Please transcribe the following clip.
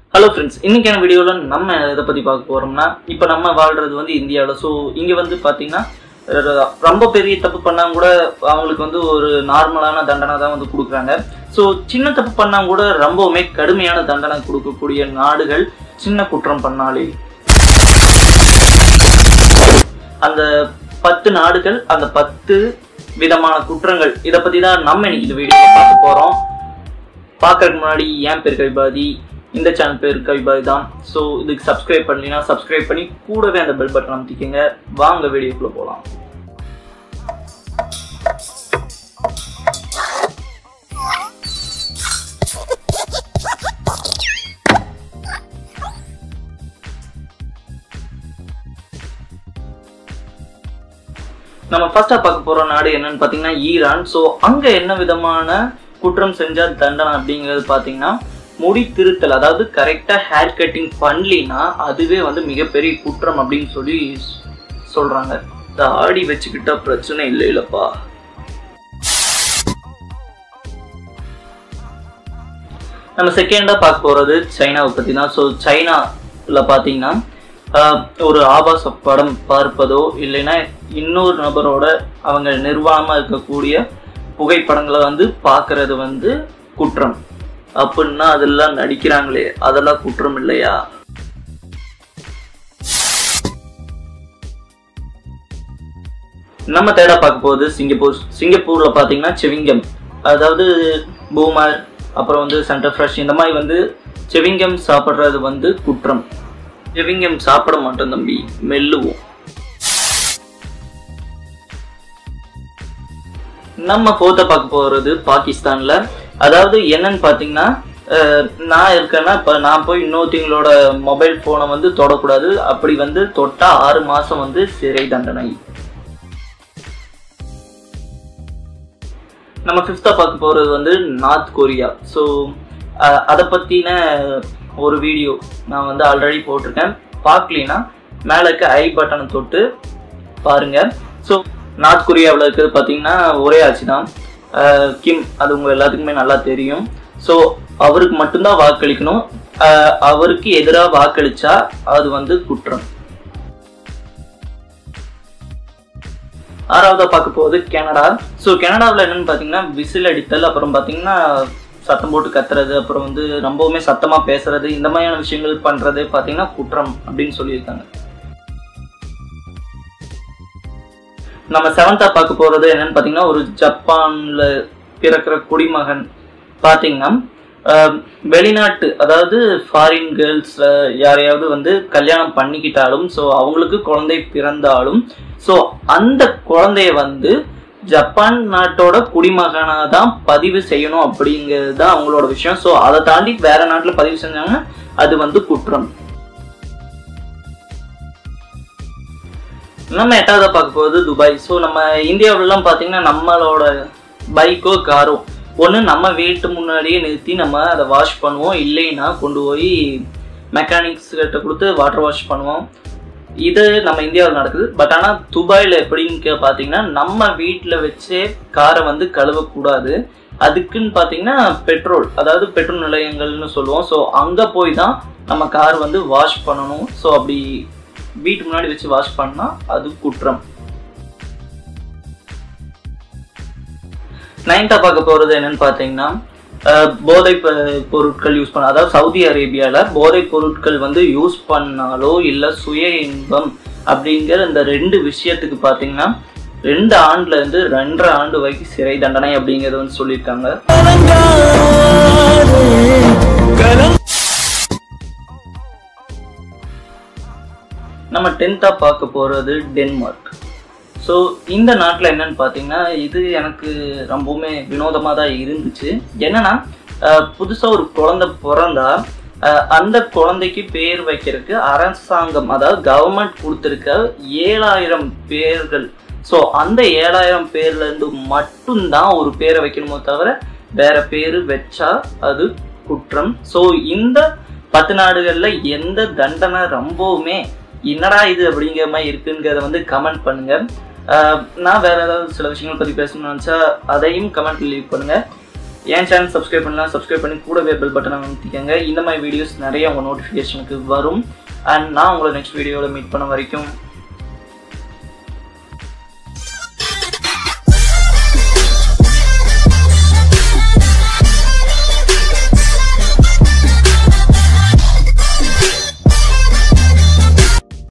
hello friends இன்னைக்கான வீடியோவில் நம்ம எதை பற்றி பார்க்க போகிறோம்னா இப்போ நம்ம வாழ்கிறது வந்து இந்தியாவில் ஸோ இங்கே வந்து பார்த்தீங்கன்னா ர- ரொம்ப பெரிய தப்பு பண்ணால் கூட அவங்களுக்கு வந்து ஒரு நார்மலான தண்டனை தான் வந்து கொடுக்குறாங்க ஸோ சின்ன தப்பு பண்ணால் கூட ரொம்பவுமே கடுமையான தண்டனை கொடுக்கக்கூடிய நாடுகள் சின்ன குற்றம் பண்ணாலே அந்த பத்து நாடுகள் அந்த பத்து விதமான குற்றங்கள் இதை பற்றி தான் நம்ம இன்னைக்கு இந்த வீடியோ பார்க்க போகிறோம் பார்க்கறதுக்கு முன்னாடி என் பேர் கவிபாதி இந்த சேனல் பேர் கவிபாதி தான் ஸோ இதுக்கு சப்ஸ்கிரைப் பண்ணீங்கன்னா சப்ஸ்கிரைப் பண்ணி கூடவே அந்த பெல் பட்டன் அமைத்திக்கங்க வாங்க வீடியோக்குள்ளே போகலாம் நம்ம ஃபர்ஸ்டா பார்க்க போற நாடு என்னன்னு பார்த்தீங்கன்னா ஈரான் ஸோ அங்க என்ன விதமான குற்றம் செஞ்சா தண்டனை அப்படிங்கிறது பார்த்தீங்கன்னா முடி திருத்தல் அதாவது கரெக்டா ஹேர் கட்டிங் பண்ணலினா அதுவே வந்து மிகப்பெரிய குற்றம் அப்படின்னு சொல்லி சொல்றாங்க தாடி வச்சுக்கிட்டா பிரச்சனை இல்லை இல்லப்பா நம்ம செகண்டா பார்க்க போறது சைனாவை பத்தி தான் ஸோ சைனால பார்த்தீங்கன்னா ஆஹ், ஒரு ஆபாச படம் பார்ப்பதோ இல்லைன்னா இன்னொரு நபரோட அவங்க நிர்வாணமா இருக்கக்கூடிய புகைப்படங்களை வந்து பார்க்கறது வந்து குற்றம் அப்படின்னா அதெல்லாம் நடிக்கிறாங்களே அதெல்லாம் குற்றம் இல்லையா நம்ம தேட பார்க்க போகுது சிங்கப்பூர் சிங்கப்பூர்ல பாத்தீங்கன்னா செவிங்கம் அதாவது பூமர் அப்புறம் வந்து சென்டர் ஃப்ரெஷ் இந்த மாதிரி வந்து செவிங்கம் சாப்பிட்றது வந்து குற்றம் செவிங்கம் சாப்பிட மாட்டோம் தம்பி மெல்லுவோம் நம்ம போத்த பார்க்க போறது பாகிஸ்தான்ல அதாவது என்னன்னு பாத்தீங்கன்னா அஹ், நான் இருக்கேன்னா இப்ப நான் போய் இன்னொருத்தங்களோட மொபைல் போனை வந்து தொடக்கூடாது அப்படி வந்து தொட்டா ஆறு மாசம் வந்து சிறை தண்டனை நம்ம ஃபிஃப்த்தா பார்க்க போறது வந்து நார்த் கொரியா ஸோ அதை பத்தின ஒரு வீடியோ நான் வந்து ஆல்ரெடி போட்டிருக்கேன் பார்க்கலினா மேலே இருக்க ஐ பட்டனை தொட்டு பாருங்க ஸோ நார்த் கொரியாவில் இருக்கிறது பார்த்தீங்கன்னா ஒரே ஆட்சி தான் அஹ் கிம் அது உங்க எல்லாத்துக்குமே நல்லா தெரியும் ஸோ அவருக்கு மட்டும்தான் வாக்களிக்கணும் அஹ் அவருக்கு எதிராக வாக்களிச்சா அது வந்து குற்றம் ஆறாவதா பார்க்க போகுது கனடா ஸோ கனடாவில் என்னன்னு பார்த்தீங்கன்னா விசில் அடித்தல் அப்புறம் பார்த்தீங்கன்னா சத்தம் போட்டு கத்துறது அப்புறம் வந்து ரொம்பவுமே சத்தமாக பேசுறது இந்த மாதிரியான விஷயங்கள் பண்ணுறது பார்த்தீங்கன்னா குற்றம் அப்படின்னு சொல்லியிருக்காங்க நம்ம செவன்த்தா பார்க்க போறது என்னன்னு பார்த்தீங்கன்னா ஒரு ஜப்பான்ல பிறக்கிற குடிமகன் பார்த்தீங்கன்னா ஆஹ், வெளிநாட்டு அதாவது ஃபாரின் கேர்ள்ஸ் யாரையாவது வந்து கல்யாணம் பண்ணிக்கிட்டாலும் ஸோ அவங்களுக்கு குழந்தை பிறந்தாலும் ஸோ அந்த குழந்தைய வந்து ஜப்பான் நாட்டோட குடிமகனாக தான் பதிவு செய்யணும் அப்படிங்கிறது தான் அவங்களோட விஷயம் ஸோ அதை தாண்டி வேற நாட்டில் பதிவு செஞ்சாங்கன்னா அது வந்து குற்றம் நம்ம எட்டாவது பார்க்க போகுது துபாய் ஸோ நம்ம இந்தியாவிலலாம் பார்த்தீங்கன்னா நம்மளோட பைக்கோ காரோ ஒன்று நம்ம வீட்டு முன்னாடியே நிறுத்தி நம்ம அதை வாஷ் பண்ணுவோம் இல்லைன்னா கொண்டு போய் மெக்கானிக்ஸ் கிட்ட கொடுத்து வாட்டர் வாஷ் பண்ணுவோம் இது நம்ம இந்தியாவில் நடக்குது பட் ஆனால் துபாயில் எப்படின்னு கே- பார்த்தீங்கன்னா நம்ம வீட்டில் வச்சே காரை வந்து கழுவக்கூடாது அதுக்குன்னு பார்த்தீங்கன்னா பெட்ரோல் அதாவது பெட்ரோல் நிலையங்கள்னு சொல்லுவோம் ஸோ அங்கே போய் தான் நம்ம கார் வந்து வாஷ் பண்ணணும் ஸோ அப்படி வீட்டு முன்னாடி வச்சு வாஷ் பண்ணா அது குற்றம் நைன்த்தா பார்க்க போறது என்னன்னு பார்த்தீங்கன்னா அஹ், போதை ப- பொருட்கள் யூஸ் பண்ண அதாவது சவுதி அரேபியால போதை பொருட்கள் வந்து யூஸ் பண்ணாலோ இல்ல சுய இன்பம் அப்படிங்கிற இந்த ரெண்டு விஷயத்துக்கு பார்த்தீங்கன்னா ரெண்டு ஆண்டுல இருந்து ரெண்டரை ஆண்டு வரைக்கும் சிறை தண்டனை அப்படிங்கறத வந்து சொல்லியிருக்காங்க நம்ம டென்த்தா பார்க்க போறது டென்மார்க் ஸோ இந்த நாட்டில் என்னன்னு பார்த்தீங்கன்னா இது எனக்கு ரொம்பவுமே வினோதமாக தான் இருந்துச்சு என்னன்னா புதுசாக ஒரு குழந்தை பிறந்தா அஹ், அந்த குழந்தைக்கு பேர் வைக்கிறதுக்கு அரசாங்கம் அதாவது கவர்மெண்ட் கொடுத்துருக்க ஏழாயிரம் பேர்கள் ஸோ அந்த ஏழாயிரம் பேர்ல இருந்து மட்டும்தான் ஒரு பேரை வைக்கணுமோ தவிர வேற பேர் வச்சா அது குற்றம் ஸோ இந்த பத்து நாடுகளில் எந்த தண்டனை ரொம்பவுமே என்னடா இது அப்படிங்கிற மாதிரி இருக்குங்கிறத வந்து கமெண்ட் பண்ணுங்க ஆஹ் நான் வேற ஏதாவது சில விஷயங்கள் பத்தி பேசணும்னு நினைச்சா அதையும் கமெண்ட் லீவ் பண்ணுங்க என் சேனல் சப்ஸ்கிரைப் பண்ணலாம் சப்ஸ்கிரைப் பண்ணி கூடவே பெல் பட்டனை அமைத்திக்கங்க இந்த மாதிரி வீடியோஸ் நிறைய உங்கள் நோட்டிஃபிகேஷனுக்கு வரும் அண்ட் நான் உங்களை நெக்ஸ்ட் வீடியோவில் மீட் பண்ண வரைக்கும்